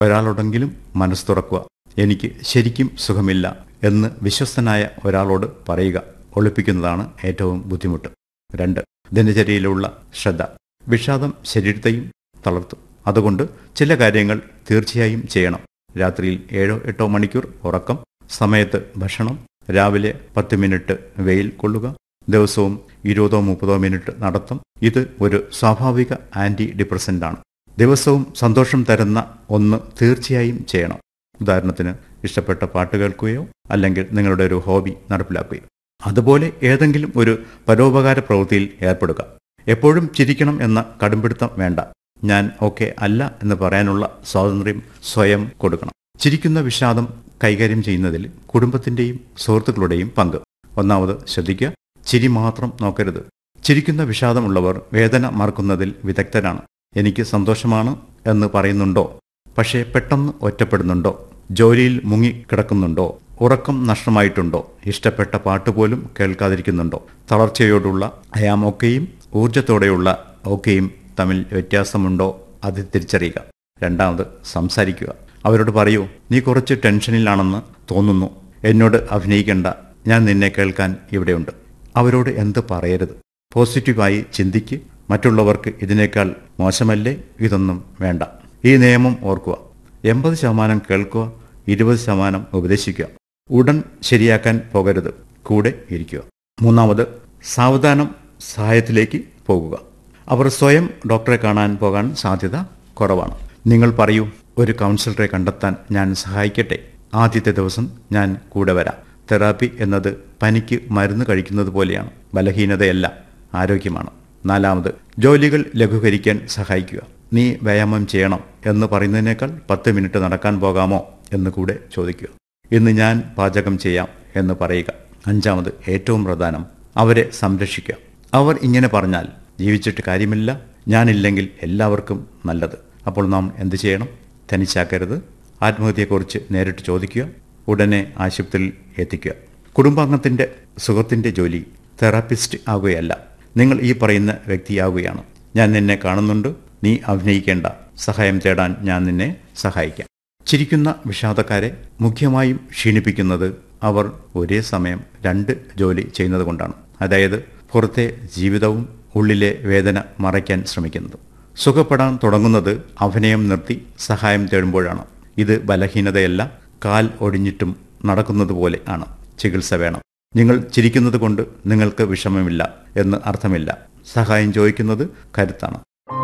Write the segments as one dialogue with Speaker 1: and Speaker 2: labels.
Speaker 1: ഒരാളോടെങ്കിലും മനസ്സ് തുറക്കുക എനിക്ക് ശരിക്കും സുഖമില്ല എന്ന് വിശ്വസ്തനായ ഒരാളോട് പറയുക ഒളിപ്പിക്കുന്നതാണ് ഏറ്റവും ബുദ്ധിമുട്ട് രണ്ട് ദിനചര്യയിലുള്ള ശ്രദ്ധ വിഷാദം ശരീരത്തെയും തളർത്തും അതുകൊണ്ട് ചില കാര്യങ്ങൾ തീർച്ചയായും ചെയ്യണം രാത്രിയിൽ ഏഴോ എട്ടോ മണിക്കൂർ ഉറക്കം സമയത്ത് ഭക്ഷണം രാവിലെ പത്ത് മിനിറ്റ് വെയിൽ കൊള്ളുക ദിവസവും ഇരുപതോ മുപ്പതോ മിനിറ്റ് നടത്തം ഇത് ഒരു സ്വാഭാവിക ആന്റി ഡിപ്രസന്റ് ആണ് ദിവസവും സന്തോഷം തരുന്ന ഒന്ന് തീർച്ചയായും ചെയ്യണം ഉദാഹരണത്തിന് ഇഷ്ടപ്പെട്ട പാട്ട് കേൾക്കുകയോ അല്ലെങ്കിൽ നിങ്ങളുടെ ഒരു ഹോബി നടപ്പിലാക്കുകയോ അതുപോലെ ഏതെങ്കിലും ഒരു പരോപകാര പ്രവൃത്തിയിൽ ഏർപ്പെടുക എപ്പോഴും ചിരിക്കണം എന്ന കടുംപിടുത്തം വേണ്ട ഞാൻ ഓക്കെ അല്ല എന്ന് പറയാനുള്ള സ്വാതന്ത്ര്യം സ്വയം കൊടുക്കണം ചിരിക്കുന്ന വിഷാദം കൈകാര്യം ചെയ്യുന്നതിൽ കുടുംബത്തിന്റെയും സുഹൃത്തുക്കളുടെയും പങ്ക് ഒന്നാമത് ശ്രദ്ധിക്കുക ചിരി മാത്രം നോക്കരുത് ചിരിക്കുന്ന വിഷാദമുള്ളവർ വേദന മറക്കുന്നതിൽ വിദഗ്ധരാണ് എനിക്ക് സന്തോഷമാണ് എന്ന് പറയുന്നുണ്ടോ പക്ഷേ പെട്ടെന്ന് ഒറ്റപ്പെടുന്നുണ്ടോ ജോലിയിൽ മുങ്ങിക്കിടക്കുന്നുണ്ടോ ഉറക്കം നഷ്ടമായിട്ടുണ്ടോ ഇഷ്ടപ്പെട്ട പാട്ട് പോലും കേൾക്കാതിരിക്കുന്നുണ്ടോ തളർച്ചയോടുള്ള അയാം ഒക്കെയും ഊർജത്തോടെയുള്ള ഒക്കെയും തമ്മിൽ വ്യത്യാസമുണ്ടോ അത് തിരിച്ചറിയുക രണ്ടാമത് സംസാരിക്കുക അവരോട് പറയൂ നീ കുറച്ച് ടെൻഷനിലാണെന്ന് തോന്നുന്നു എന്നോട് അഭിനയിക്കേണ്ട ഞാൻ നിന്നെ കേൾക്കാൻ ഇവിടെയുണ്ട് അവരോട് എന്ത് പറയരുത് പോസിറ്റീവായി ചിന്തിക്ക് മറ്റുള്ളവർക്ക് ഇതിനേക്കാൾ മോശമല്ലേ ഇതൊന്നും വേണ്ട ഈ നിയമം ഓർക്കുക എൺപത് ശതമാനം കേൾക്കുക ഇരുപത് ശതമാനം ഉപദേശിക്കുക ഉടൻ ശരിയാക്കാൻ പോകരുത് കൂടെ ഇരിക്കുക മൂന്നാമത് സാവധാനം സഹായത്തിലേക്ക് പോകുക അവർ സ്വയം ഡോക്ടറെ കാണാൻ പോകാൻ സാധ്യത കുറവാണ് നിങ്ങൾ പറയൂ ഒരു കൗൺസിലറെ കണ്ടെത്താൻ ഞാൻ സഹായിക്കട്ടെ ആദ്യത്തെ ദിവസം ഞാൻ കൂടെ വരാം തെറാപ്പി എന്നത് പനിക്ക് മരുന്ന് കഴിക്കുന്നത് പോലെയാണ് ബലഹീനതയല്ല ആരോഗ്യമാണ് നാലാമത് ജോലികൾ ലഘൂകരിക്കാൻ സഹായിക്കുക നീ വ്യായാമം ചെയ്യണം എന്ന് പറയുന്നതിനേക്കാൾ പത്ത് മിനിറ്റ് നടക്കാൻ പോകാമോ എന്ന് കൂടെ ചോദിക്കുക ഇന്ന് ഞാൻ പാചകം ചെയ്യാം എന്ന് പറയുക അഞ്ചാമത് ഏറ്റവും പ്രധാനം അവരെ സംരക്ഷിക്കുക അവർ ഇങ്ങനെ പറഞ്ഞാൽ ജീവിച്ചിട്ട് കാര്യമില്ല ഞാനില്ലെങ്കിൽ എല്ലാവർക്കും നല്ലത് അപ്പോൾ നാം എന്ത് ചെയ്യണം തനിച്ചാക്കരുത് ആത്മഹത്യയെക്കുറിച്ച് നേരിട്ട് ചോദിക്കുക ഉടനെ ആശുപത്രിയിൽ എത്തിക്കുക കുടുംബാംഗത്തിന്റെ സുഹൃത്തിന്റെ ജോലി തെറാപ്പിസ്റ്റ് ആകുകയല്ല നിങ്ങൾ ഈ പറയുന്ന വ്യക്തിയാവുകയാണ് ഞാൻ നിന്നെ കാണുന്നുണ്ട് നീ അഭിനയിക്കേണ്ട സഹായം തേടാൻ ഞാൻ നിന്നെ സഹായിക്കാം ചിരിക്കുന്ന വിഷാദക്കാരെ മുഖ്യമായും ക്ഷീണിപ്പിക്കുന്നത് അവർ ഒരേ സമയം രണ്ട് ജോലി ചെയ്യുന്നത് കൊണ്ടാണ് അതായത് പുറത്തെ ജീവിതവും ഉള്ളിലെ വേദന മറയ്ക്കാൻ ശ്രമിക്കുന്നത് സുഖപ്പെടാൻ തുടങ്ങുന്നത് അഭിനയം നിർത്തി സഹായം തേടുമ്പോഴാണ് ഇത് ബലഹീനതയല്ല കാൽ ഒടിഞ്ഞിട്ടും നടക്കുന്നത് പോലെ ആണ് ചികിത്സ വേണം നിങ്ങൾ ചിരിക്കുന്നത് കൊണ്ട് നിങ്ങൾക്ക് വിഷമമില്ല എന്ന് അർത്ഥമില്ല സഹായം ചോദിക്കുന്നത് കരുത്താണ്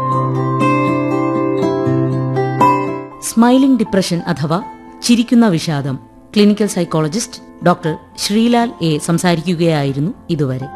Speaker 2: സ്മൈലിംഗ് ഡിപ്രഷൻ അഥവാ ചിരിക്കുന്ന വിഷാദം clinical psychologist doctor Sreelal A സംസാരിക്കുകയായിരുന്നു ഇതുവരെ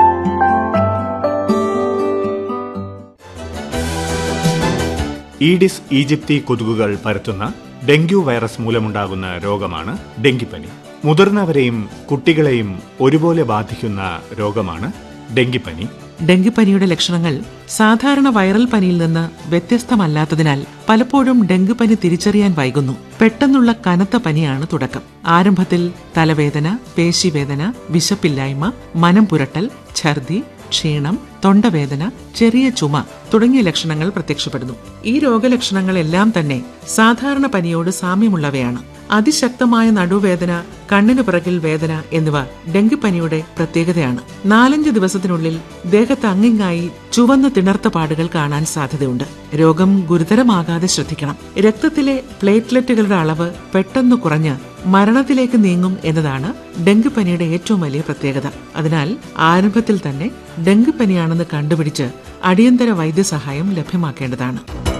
Speaker 3: ഈഡിസ് ഈജിപ്തി കൊതുകുകൾ പരത്തുന്ന ഡെങ്കു വൈറസ് മൂലമുണ്ടാകുന്ന രോഗമാണ് ഡെങ്കിപ്പനി മുതിർന്നവരെയും കുട്ടികളെയും ഒരുപോലെ ബാധിക്കുന്ന രോഗമാണ് ഡെങ്കിപ്പനി
Speaker 4: ഡെങ്കിപ്പനിയുടെ ലക്ഷണങ്ങൾ സാധാരണ വൈറൽ പനിയിൽ നിന്ന് വ്യത്യസ്തമല്ലാത്തതിനാൽ പലപ്പോഴും ഡെങ്കിപ്പനി തിരിച്ചറിയാൻ വൈകുന്നു പെട്ടെന്നുള്ള കനത്ത പനിയാണ് തുടക്കം ആരംഭത്തിൽ തലവേദന പേശിവേദന വിശപ്പില്ലായ്മ മനം പുരട്ടൽ ഛർദി ക്ഷീണം തൊണ്ടവേദന ചെറിയ ചുമ തുടങ്ങിയ ലക്ഷണങ്ങൾ പ്രത്യക്ഷപ്പെടുന്നു ഈ രോഗലക്ഷണങ്ങളെല്ലാം തന്നെ സാധാരണ പനിയോട് സാമ്യമുള്ളവയാണ് അതിശക്തമായ നടുവേദന കണ്ണിനു പിറകിൽ വേദന എന്നിവ ഡെങ്കിപ്പനിയുടെ പ്രത്യേകതയാണ് നാലഞ്ച് ദിവസത്തിനുള്ളിൽ ദേഹത്ത് അങ്ങിങ്ങായി ചുവന്ന തിണർത്ത പാടുകൾ കാണാൻ സാധ്യതയുണ്ട് രോഗം ഗുരുതരമാകാതെ ശ്രദ്ധിക്കണം രക്തത്തിലെ പ്ലേറ്റ്ലെറ്റുകളുടെ അളവ് പെട്ടെന്ന് കുറഞ്ഞ് മരണത്തിലേക്ക് നീങ്ങും എന്നതാണ് ഡെങ്കിപ്പനിയുടെ ഏറ്റവും വലിയ പ്രത്യേകത അതിനാൽ ആരംഭത്തിൽ തന്നെ ഡെങ്കിപ്പനിയാണെന്ന് കണ്ടുപിടിച്ച് അടിയന്തര വൈദ്യസഹായം ലഭ്യമാക്കേണ്ടതാണ്